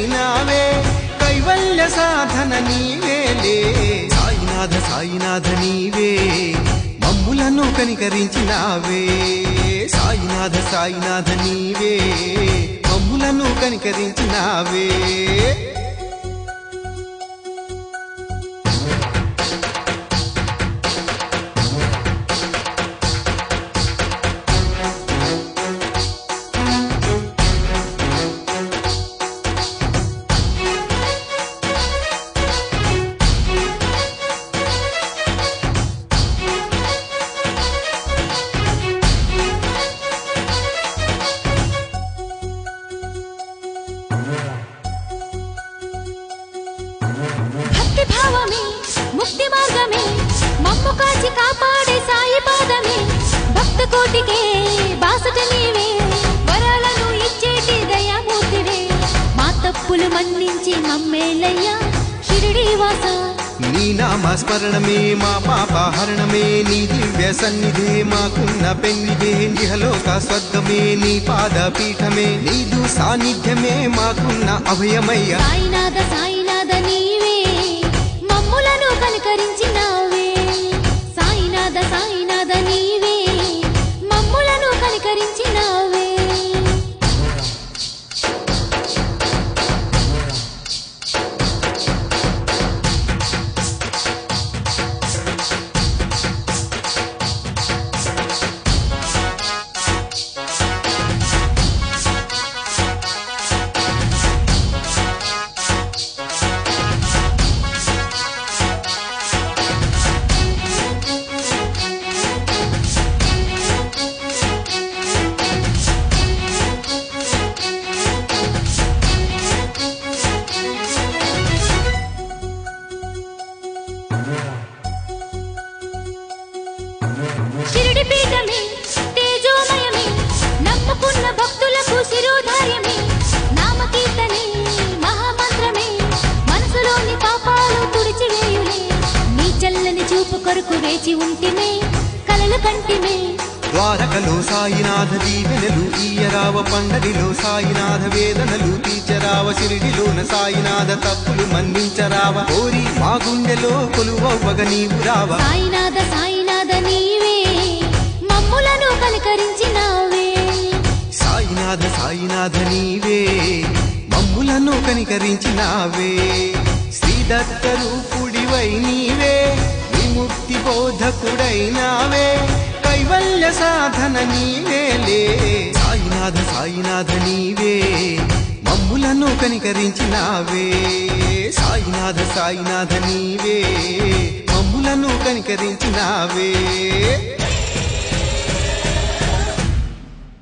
నీవైనావే కైవల్య సాధన నీవేలే సాయినాథ సాయినాథ నీవే మమ్ములను కనికరించినావే సాయినాథ సాయినాథ నీవే మమ్ములను కనికరించినావే భక్తి భావమే ముక్తి మార్గమే మమ్ము కాచి కాపాడే సాయి పాదమే భక్త కోటికే బాసట నీవే వరాలను ఇచ్చేటి దయామూర్తివే మా తప్పులు మన్నించి మమ్మేలయ్యా షిరిడి వాస నీ నామ స్మరణమే మా పాపహరణమే నీ దివ్య సన్నిధే మాకున్న పెన్నిధే నిహలోక స్వర్గమే నీ పాద పీఠమే నీదు సాన్నిధ్యమే మాకున్న అభయమయ్య సాయినాథ సాయినాథ నీవే మమ్ములను కనికరించినావే సాయినాథ సాయినాథ నీవే మమ్ములను కనికరించినావే షిరిడి పీఠమే తేజోమయమే నమ్ముకున్న భక్తులకు శిరోధార్యమే నామకీర్తనే మహామంత్రమే మనసులోని పాపాలు తుడిచివేయులే నీ చల్లని చూపు కొరకు వేచి ఉంటిమే కలలు కంటిమే ద్వారకలో సాయినాథ దీవెనలు ఈయరావ పండరిలో సాయినాథ వేదనలు తీర్చరావ సిరిడిలోన సాయినాథ తప్పులు మన్నించరావ కోరి మా గుండెలో కొలువవ్వగ నీవు రావ సాయినాథ సాయినాథ నీవే మమ్ములను కనికరించినావే సాయినాథ సాయినాథ నీవే మమ్ములను కనికరించినావే శ్రీదత్త రూపుడివై నీవే విముక్తి బోధకుడైనావే కైవల్య సాధన నీవేలే సాయినాథ సాయినాథ నీవే మమ్ములను కనికరించినావే సాయినాథ సాయినాథ నీవే మమ్ములను కనికరించినావే